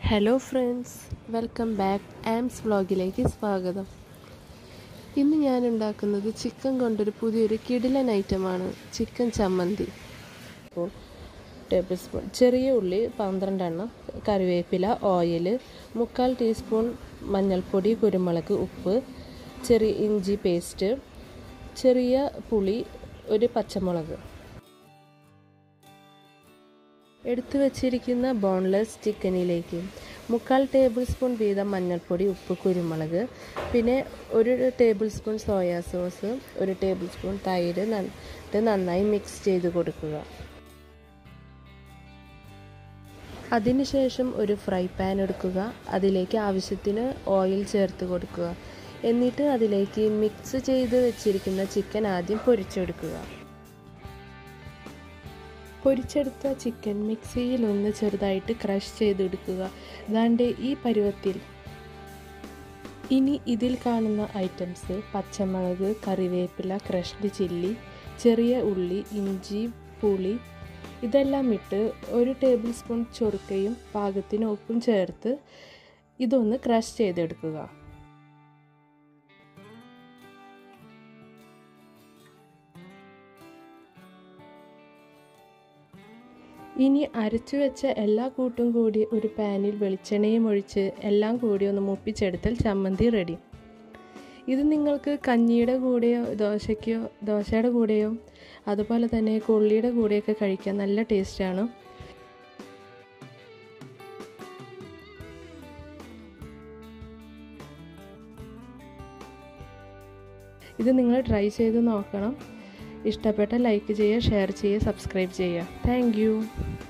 hello friends welcome back ആംസ് വ്ളോഗിലേക്ക് സ്വാഗതം ഇന്ന് ഞാൻ ഉണ്ടാക്കുന്നത് ചിക്കൻ കൊണ്ടൊരു പുതിയൊരു കിടിലൻ ഐറ്റമാണ് ചിക്കൻ ചമ്മന്തി സ്പൂൺ ടേബിൾ സ്പൂൺ ചെറിയ ഉള്ളി പന്ത്രണ്ടെണ്ണം കറിവേപ്പില ഓയിൽ മുക്കാൽ ടീസ്പൂൺ മഞ്ഞൾപ്പൊടി കുരുമുളക് ഉപ്പ് ചെറിയ ഇഞ്ചി പേസ്റ്റ് ചെറിയ പുളി ഒരു പച്ചമുളക് എടുത്തു വച്ചിരിക്കുന്ന ബോൺലെസ് ചിക്കനിലേക്ക് മുക്കാൽ ടേബിൾ സ്പൂൺ വീതം മഞ്ഞൾപ്പൊടി ഉപ്പ് കുരുമുളക് പിന്നെ ഒരു ടേബിൾ സ്പൂൺ സോയാ സോസ് ഒരു ടേബിൾ സ്പൂൺ തൈര് നന്നിട്ട് നന്നായി മിക്സ് ചെയ്ത് കൊടുക്കുക അതിനുശേഷം ഒരു ഫ്രൈ പാൻ എടുക്കുക അതിലേക്ക് ആവശ്യത്തിന് ഓയിൽ ചേർത്ത് കൊടുക്കുക എന്നിട്ട് അതിലേക്ക് മിക്സ് ചെയ്ത് വെച്ചിരിക്കുന്ന ചിക്കൻ ആദ്യം പൊരിച്ചെടുക്കുക പൊരിച്ചെടുത്ത ചിക്കൻ മിക്സിയിൽ ഒന്ന് ചെറുതായിട്ട് ക്രഷ് ചെയ്തെടുക്കുക ദാണ്ട് ഈ പരുവത്തിൽ ഇനി ഇതിൽ കാണുന്ന ഐറ്റംസ് പച്ചമുളക് കറിവേപ്പില ക്രഷ്ഡ് ചില്ലി ചെറിയ ഉള്ളി ഇഞ്ചി പുളി ഇതെല്ലാം ഇട്ട് ഒരു ടേബിൾ സ്പൂൺ ചൊറുക്കയും പാകത്തിന് ഉപ്പും ചേർത്ത് ഇതൊന്ന് ക്രഷ് ചെയ്തെടുക്കുക ഇനി അരച്ചു വെച്ച എല്ലാ കൂട്ടും കൂടി ഒരു പാനിൽ വെളിച്ചെണ്ണയും ഒഴിച്ച് എല്ലാം കൂടി ഒന്ന് മുപ്പിച്ചെടുത്താൽ ചമ്മന്തി റെഡി ഇത് നിങ്ങൾക്ക് കഞ്ഞിയുടെ കൂടെയോ ദോശയ്ക്കോ ദോശയുടെ കൂടെയോ അതുപോലെ തന്നെ കൊള്ളിയുടെ കൂടെയൊക്കെ കഴിക്കാൻ നല്ല ടേസ്റ്റാണ് ഇത് നിങ്ങൾ ട്രൈ ചെയ്ത് നോക്കണം ഇഷ്ടപ്പെട്ട ലൈക്ക് ചെയ്യുക ഷെയർ ചെയ്യുക സബ്സ്ക്രൈബ് ചെയ്യുക താങ്ക്